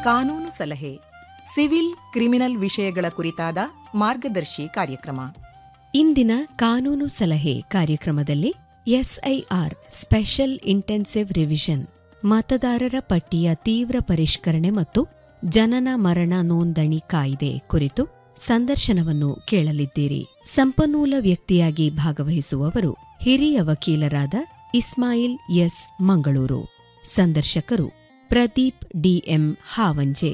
ಕಾನೂನು ಸಲಹೆ civil criminal ವಿಷಯಗಳ ಕುರಿತಾದ ಮಾರ್ಗದರ್ಶಿ ಕಾರ್ಯಕ್ರಮ ಇಂದಿನ ಕಾನೂನು ಸಲಹೆ ಕಾರ್ಯಕ್ರಮದಲ್ಲಿ ಎಸ್ಐಆರ್ ಸ್ಪೆಷಲ್ ಇಂಟೆನ್ಸಿವ್ ರಿವಿಷನ್ ಮತದಾರರ ಪಟ್ಟಿಯ ತೀವ್ರ ಪರಿಷ್ಕರಣೆ ಮತ್ತು ಜನನ ಮರಣ ನೋಂದಣಿ ಕಾಯ್ದೆ ಕುರಿತು ಸಂದರ್ಶನವನ್ನು ಕೇಳಲಿದ್ದೀರಿ ಸಂಪನ್ಮೂಲ ವ್ಯಕ್ತಿಯಾಗಿ ಭಾಗವಹಿಸುವವರು ಹಿರಿಯ ವಕೀಲರಾದ ಇಸ್ಮಾಯಿಲ್ ಎಸ್ ಮಂಗಳೂರು ಸಂದರ್ಶಕರು ಪ್ರದೀಪ್ ಡಿಎಂ ಹಾವಂಜೆ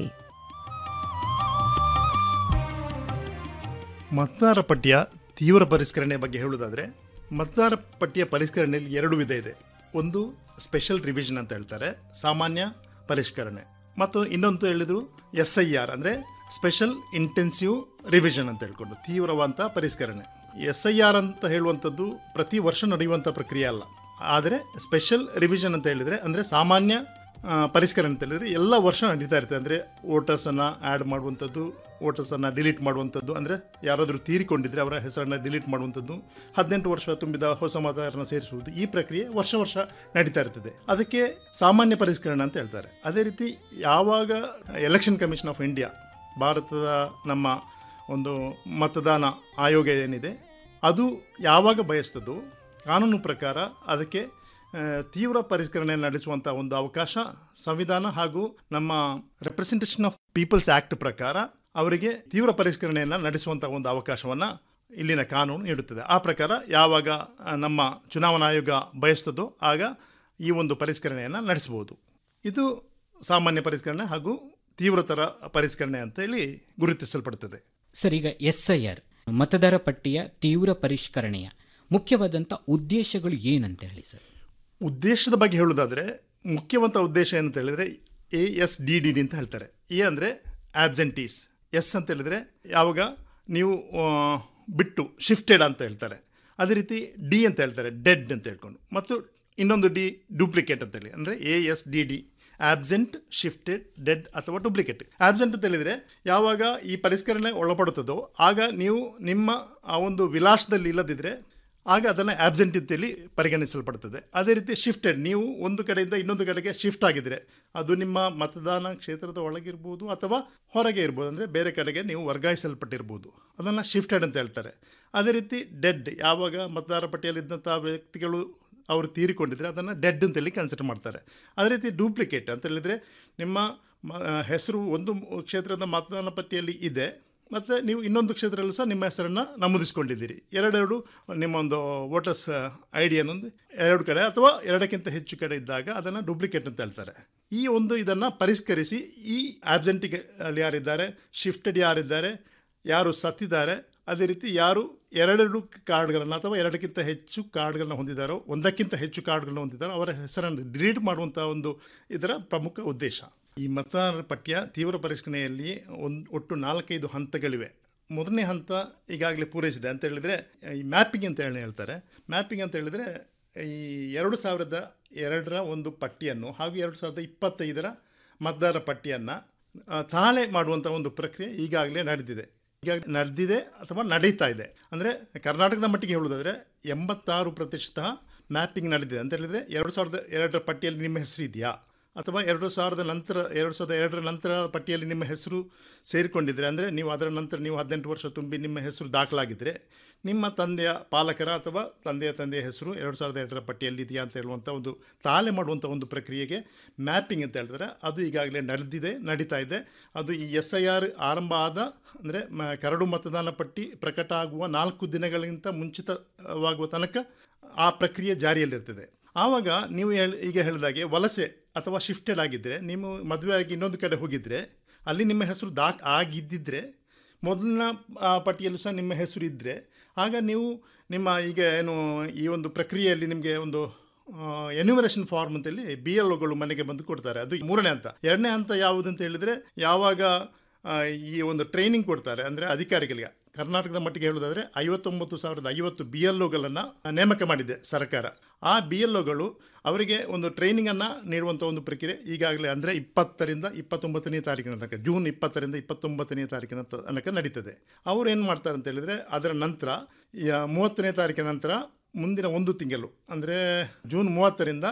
ಮತದಾರ ಪಟ್ಟಿಯ ತೀವ್ರ ಪರಿಷ್ಕರಣೆ ಬಗ್ಗೆ ಹೇಳುವುದಾದರೆ ಮತದಾರ ಪಟ್ಟಿಯ ಪರಿಷ್ಕರಣೆಯಲ್ಲಿ ಎರಡು ವಿಧ ಇದೆ ಒಂದು ಸ್ಪೆಷಲ್ ರಿವಿಷನ್ ಅಂತ ಹೇಳ್ತಾರೆ ಸಾಮಾನ್ಯ ಪರಿಷ್ಕರಣೆ ಮತ್ತು ಇನ್ನೊಂದು ಹೇಳಿದ್ರು ಎಸ್ ಐ ಆರ್ ಅಂದರೆ ಸ್ಪೆಷಲ್ ಇಂಟೆನ್ಸಿವ್ ರಿವಿಷನ್ ಅಂತ ಹೇಳ್ಕೊಂಡು ತೀವ್ರವಾದಂಥ ಪರಿಷ್ಕರಣೆ ಎಸ್ ಐ ಆರ್ ಅಂತ ಹೇಳುವಂಥದ್ದು ಪ್ರತಿ ವರ್ಷ ನಡೆಯುವಂಥ ಪ್ರಕ್ರಿಯೆ ಅಲ್ಲ ಆದರೆ ಸ್ಪೆಷಲ್ ರಿವಿಷನ್ ಅಂತ ಹೇಳಿದರೆ ಅಂದರೆ ಸಾಮಾನ್ಯ ಆ, ಪರಿಷ್ಕರಣೆ ಅಂತ ಹೇಳಿದರೆ ಎಲ್ಲ ವರ್ಷ ನಡೀತಾ ಇರ್ತದೆ ಅಂದರೆ ವೋಟರ್ಸನ್ನು ಆ್ಯಡ್ ಮಾಡುವಂಥದ್ದು ವೋಟರ್ಸನ್ನು ಡಿಲೀಟ್ ಮಾಡುವಂಥದ್ದು ಅಂದರೆ ಯಾರಾದರೂ ತೀರಿಕೊಂಡಿದ್ದರೆ ಅವರ ಹೆಸರನ್ನು ಡಿಲೀಟ್ ಮಾಡುವಂಥದ್ದು ಹದಿನೆಂಟು ವರ್ಷ ತುಂಬಿದ ಹೊಸ ಮತದಾರರನ್ನು ಸೇರಿಸುವುದು ಈ ಪ್ರಕ್ರಿಯೆ ವರ್ಷ ವರ್ಷ ನಡೀತಾ ಇರ್ತದೆ ಅದಕ್ಕೆ ಸಾಮಾನ್ಯ ಪರಿಷ್ಕರಣೆ ಅಂತ ಹೇಳ್ತಾರೆ ಅದೇ ರೀತಿ ಯಾವಾಗ ಎಲೆಕ್ಷನ್ ಕಮಿಷನ್ ಆಫ್ ಇಂಡಿಯಾ ಭಾರತದ ನಮ್ಮ ಒಂದು ಮತದಾನ ಆಯೋಗ ಏನಿದೆ ಅದು ಯಾವಾಗ ಬಯಸ್ತದೋ ಕಾನೂನು ಪ್ರಕಾರ ಅದಕ್ಕೆ ಆ, ತೀವ್ರ ಪರಿಷ್ಕರಣೆ ನಡೆಸುವಂಥ ಒಂದು ಅವಕಾಶ ಸಂವಿಧಾನ ಹಾಗೂ ನಮ್ಮ ರೆಪ್ರೆಸೆಂಟೇಷನ್ ಆಫ್ ಪೀಪಲ್ಸ್ ಆ್ಯಕ್ಟ್ ಪ್ರಕಾರ ಅವರಿಗೆ ತೀವ್ರ ಪರಿಷ್ಕರಣೆಯನ್ನು ನಡೆಸುವಂಥ ಒಂದು ಅವಕಾಶವನ್ನು ಇಲ್ಲಿನ ಕಾನೂನು ನೀಡುತ್ತದೆ ಆ ಪ್ರಕಾರ ಯಾವಾಗ ಆ, ನಮ್ಮ ಚುನಾವಣಾ ಆಯೋಗ ಬಯಸ್ತದೋ ಆಗ ಈ ಒಂದು ಪರಿಷ್ಕರಣೆಯನ್ನು ನಡೆಸಬಹುದು ಇದು ಸಾಮಾನ್ಯ ಪರಿಷ್ಕರಣೆ ಹಾಗೂ ತೀವ್ರತರ ಪರಿಷ್ಕರಣೆ ಅಂತೇಳಿ ಗುರುತಿಸಲ್ಪಡುತ್ತದೆ ಸರ್ ಈಗ ಎಸ್ ಐ ಆರ್ ಮತದಾರ ಪಟ್ಟಿಯ ತೀವ್ರ ಪರಿಷ್ಕರಣೆಯ ಮುಖ್ಯವಾದಂಥ ಉದ್ದೇಶಗಳು ಏನಂತ ಹೇಳಿ ಸರ್ ಉದ್ದೇಶದ ಬಗ್ಗೆ ಹೇಳೋದಾದರೆ ಮುಖ್ಯವಂತ ಉದ್ದೇಶ ಏನಂತ ಹೇಳಿದರೆ A S D D D ಅಂತ ಹೇಳ್ತಾರೆ ಎ ಅಂದರೆ ಆಬ್ಸೆಂಟೀಸ್ ಎಸ್ ಅಂತ ಹೇಳಿದರೆ ಯಾವಾಗ ನೀವು ಆ, ಬಿಟ್ಟು ಶಿಫ್ಟೆಡ್ ಅಂತ ಹೇಳ್ತಾರೆ ಅದೇ ರೀತಿ ಡಿ ಅಂತ ಹೇಳ್ತಾರೆ ಡೆಡ್ ಅಂತ ಹೇಳ್ಕೊಂಡು ಮತ್ತು ಇನ್ನೊಂದು ಡಿ ಡೂಪ್ಲಿಕೇಟ್ ಅಂತ ಹೇಳಿ ಅಂದರೆ A S D D absent shifted dead ಅಥವಾ ಡೂಪ್ಲಿಕೇಟ್ ಆಬ್ಸೆಂಟ್ ಅಂತ ಹೇಳಿದರೆ ಯಾವಾಗ ಈ ಪರಿಷ್ಕರಣೆ ಒಳಪಡುತ್ತದೋ ಆಗ ನೀವು ನಿಮ್ಮ ಆ ಒಂದು ವಿಲಾಸದಲ್ಲಿ ಇಲ್ಲದಿದ್ದರೆ ಆಗ ಅದನ್ನು ಆಬ್ಸೆಂಟ್ ಅಂತೇಳಿ ಪರಿಗಣಿಸಲ್ಪಡ್ತದೆ ಅದೇ ರೀತಿ ಶಿಫ್ಟೆಡ್ ನೀವು ಒಂದು ಕಡೆಯಿಂದ ಇನ್ನೊಂದು ಕಡೆಗೆ ಶಿಫ್ಟ್ ಆಗಿದ್ರೆ ಅದು ನಿಮ್ಮ ಮತದಾನ ಕ್ಷೇತ್ರದ ಒಳಗಿರ್ಬೋದು ಅಥವಾ ಹೊರಗೆ ಇರ್ಬೋದು ಅಂದರೆ ಬೇರೆ ಕಡೆಗೆ ನೀವು ವರ್ಗಾಯಿಸಲ್ಪಟ್ಟಿರ್ಬೋದು ಅದನ್ನು ಶಿಫ್ಟೆಡ್ ಅಂತ ಹೇಳ್ತಾರೆ ಅದೇ ರೀತಿ ಡೆಡ್ ಯಾವಾಗ ಮತದಾರ ಪಟ್ಟಿಯಲ್ಲಿದ್ದಂಥ ವ್ಯಕ್ತಿಗಳು ಅವರು ತೀರಿಕೊಂಡಿದ್ರೆ ಅದನ್ನು ಡೆಡ್ ಅಂತೇಳಿ ಕನ್ಸಿಡರ್ ಮಾಡ್ತಾರೆ ಅದೇ ರೀತಿ ಡೂಪ್ಲಿಕೇಟ್ ಅಂತ ಹೇಳಿದರೆ ನಿಮ್ಮ ಮ- ಹೆಸರು ಒಂದು ಕ್ಷೇತ್ರದ ಮತದಾನ ಪಟ್ಟಿಯಲ್ಲಿ ಇದೆ ಮತ್ತು ನೀವು ಇನ್ನೊಂದು ಕ್ಷೇತ್ರದಲ್ಲೂ ಸಹ ನಿಮ್ಮ ಹೆಸರನ್ನು ನಮೂದಿಸ್ಕೊಂಡಿದ್ದೀರಿ ಎರಡೆರಡು ನಿಮ್ಮ ಒಂದು ವೋಟರ್ಸ್ ಐ ಡಿ ಅನ್ನೊಂದು ಎರಡು ಕಡೆ ಅಥವಾ ಎರಡಕ್ಕಿಂತ ಹೆಚ್ಚು ಕಡೆ ಇದ್ದಾಗ ಅದನ್ನು ಡೂಪ್ಲಿಕೇಟ್ ಅಂತ ಹೇಳ್ತಾರೆ ಈ ಒಂದು ಇದನ್ನು ಪರಿಷ್ಕರಿಸಿ ಈ ಆಬ್ಸೆಂಟಿಗೆ ಅಲ್ಲಿ ಯಾರಿದ್ದಾರೆ ಶಿಫ್ಟೆಡ್ ಯಾರಿದ್ದಾರೆ ಯಾರು ಸತ್ತಿದ್ದಾರೆ ಅದೇ ರೀತಿ ಯಾರು ಎರಡೆರಡು ಕಾರ್ಡ್ಗಳನ್ನು ಅಥವಾ ಎರಡಕ್ಕಿಂತ ಹೆಚ್ಚು ಕಾರ್ಡ್ಗಳನ್ನ ಹೊಂದಿದ್ದಾರೋ ಒಂದಕ್ಕಿಂತ ಹೆಚ್ಚು ಕಾರ್ಡ್ಗಳನ್ನ ಹೊಂದಿದ್ದಾರೋ ಅವರ ಹೆಸರನ್ನು ಡಿಲೀಟ್ ಮಾಡುವಂಥ ಒಂದು ಇದರ ಪ್ರಮುಖ ಉದ್ದೇಶ ಈ ಮತದಾರರ ಪಟ್ಟಿಯ ತೀವ್ರ ಪರಿಷ್ಕರಣೆಯಲ್ಲಿ ಒಂದು ಒಟ್ಟು ನಾಲ್ಕೈದು ಹಂತಗಳಿವೆ ಮೊದಲನೇ ಹಂತ ಈಗಾಗಲೇ ಪೂರೈಸಿದೆ ಅಂತ ಹೇಳಿದರೆ ಈ ಮ್ಯಾಪಿಂಗ್ ಅಂತ ಹೇಳಿ ಹೇಳ್ತಾರೆ ಮ್ಯಾಪಿಂಗ್ ಅಂತ ಹೇಳಿದರೆ ಈ ಎರಡು ಸಾವಿರದ ಎರಡರ ಒಂದು ಪಟ್ಟಿಯನ್ನು ಹಾಗೂ ಎರಡು ಸಾವಿರದ ಇಪ್ಪತ್ತೈದರ ಮತದಾರ ಪಟ್ಟಿಯನ್ನು ಆ, ತಾಳೆ ಮಾಡುವಂಥ ಒಂದು ಪ್ರಕ್ರಿಯೆ ಈಗಾಗಲೇ ನಡೆದಿದೆ ಈಗಾಗಲೇ ನಡೆದಿದೆ ಅಥವಾ ನಡೀತಾ ಇದೆ ಅಂದರೆ ಕರ್ನಾಟಕದ ಮಟ್ಟಿಗೆ ಹೇಳುವುದಾದರೆ ಎಂಬತ್ತಾರು ಪ್ರತಿಶತ ಮ್ಯಾಪಿಂಗ್ ನಡೆದಿದೆ ಅಂತ ಹೇಳಿದರೆ ಎರಡು ಸಾವಿರದ ಎರಡರ ಪಟ್ಟಿಯಲ್ಲಿ ನಿಮ್ಮ ಹೆಸರು ಇದೆಯಾ ಅಥವಾ ಎರಡು ಸಾವಿರದ ನಂತರ ಎರಡು ಸಾವಿರದ ಎರಡರ ನಂತರ ಪಟ್ಟಿಯಲ್ಲಿ ನಿಮ್ಮ ಹೆಸರು ಸೇರಿಕೊಂಡಿದ್ರೆ ಅಂದರೆ ನೀವು ಅದರ ನಂತರ ನೀವು ಹದಿನೆಂಟು ವರ್ಷ ತುಂಬಿ ನಿಮ್ಮ ಹೆಸರು ದಾಖಲಾಗಿದ್ದರೆ ನಿಮ್ಮ ತಂದೆಯ ಪಾಲಕರ ಅಥವಾ ತಂದೆಯ ತಂದೆಯ ಹೆಸರು ಎರಡು ಸಾವಿರದ ಎರಡರ ಪಟ್ಟಿಯಲ್ಲಿ ಇದೆಯಾ ಅಂತ ಹೇಳುವಂಥ ಒಂದು ತಾಳೆ ಮಾಡುವಂಥ ಒಂದು ಪ್ರಕ್ರಿಯೆಗೆ ಮ್ಯಾಪಿಂಗ್ ಅಂತ ಹೇಳ್ತಾರೆ ಅದು ಈಗಾಗಲೇ ನಡೆದಿದೆ ನಡೀತಾ ಇದೆ ಅದು ಈ ಎಸ್ ಐ ಆರ್ ಆರಂಭ ಆದ ಅಂದರೆ ಮ ಕರಡು ಮತದಾನ ಪಟ್ಟಿ ಪ್ರಕಟ ಆಗುವ ನಾಲ್ಕು ದಿನಗಳಿಗಿಂತ ಮುಂಚಿತವಾಗುವ ತನಕ ಆ ಪ್ರಕ್ರಿಯೆ ಜಾರಿಯಲ್ಲಿರ್ತದೆ ಆವಾಗ ನೀವು ಹೇಳಿ ಈಗ ಹೇಳಿದಾಗೆ ವಲಸೆ ಅಥವಾ ಶಿಫ್ಟೆಡ್ ಆಗಿದ್ದರೆ ನೀವು ಮದುವೆ ಆಗಿ ಇನ್ನೊಂದು ಕಡೆ ಹೋಗಿದ್ದರೆ ಅಲ್ಲಿ ನಿಮ್ಮ ಹೆಸರು ದಾಖ ಆಗಿದ್ದಿದ್ರೆ ಮೊದಲಿನ ಆ, ಪಟ್ಟಿಯಲ್ಲೂ ಸಹ ನಿಮ್ಮ ಹೆಸರು ಇದ್ದರೆ ಆಗ ನೀವು ನಿಮ್ಮ ಈಗ ಏನು ಈ ಒಂದು ಪ್ರಕ್ರಿಯೆಯಲ್ಲಿ ನಿಮಗೆ ಒಂದು ಎನ್ಯುಮರೇಷನ್ ಫಾರ್ಮ್ ಅಂತೇಳಿ ಬಿ ಎಲ್ ಒಗಳು ಮನೆಗೆ ಬಂದು ಕೊಡ್ತಾರೆ ಅದು ಮೂರನೇ ಹಂತ ಎರಡನೇ ಹಂತ ಯಾವುದು ಅಂತ ಹೇಳಿದರೆ ಯಾವಾಗ ಆ, ಈ ಒಂದು ಟ್ರೈನಿಂಗ್ ಕೊಡ್ತಾರೆ ಅಂದರೆ ಅಧಿಕಾರಿಗಳಿಗೆ ಕರ್ನಾಟಕದ ಮಟ್ಟಿಗೆ ಹೇಳೋದಾದರೆ ಐವತ್ತೊಂಬತ್ತು ಸಾವಿರದ ಐವತ್ತು ಬಿ ಎಲ್ ಒಗಳನ್ನು ನೇಮಕ ಮಾಡಿದೆ ಸರ್ಕಾರ ಆ ಬಿ ಎಲ್ ಒಗಳು ಅವರಿಗೆ ಒಂದು ಟ್ರೈನಿಂಗನ್ನು ನೀಡುವಂಥ ಒಂದು ಪ್ರಕ್ರಿಯೆ ಈಗಾಗಲೇ ಅಂದರೆ ಇಪ್ಪತ್ತರಿಂದ ಇಪ್ಪತ್ತೊಂಬತ್ತನೇ ತಾರೀಕಿನ ತನಕ ಜೂನ್ ಇಪ್ಪತ್ತರಿಂದ ಇಪ್ಪತ್ತೊಂಬತ್ತನೇ ತಾರೀಕಿನ ತನಕ ನಡೀತದೆ ಅವರು ಏನು ಮಾಡ್ತಾರೆ ಅಂತ ಹೇಳಿದರೆ ಅದರ ನಂತರ ಈ ಮೂವತ್ತನೇ ತಾರೀಕಿನ ನಂತರ ಮುಂದಿನ ಒಂದು ತಿಂಗಳು ಅಂದರೆ ಜೂನ್ ಮೂವತ್ತರಿಂದ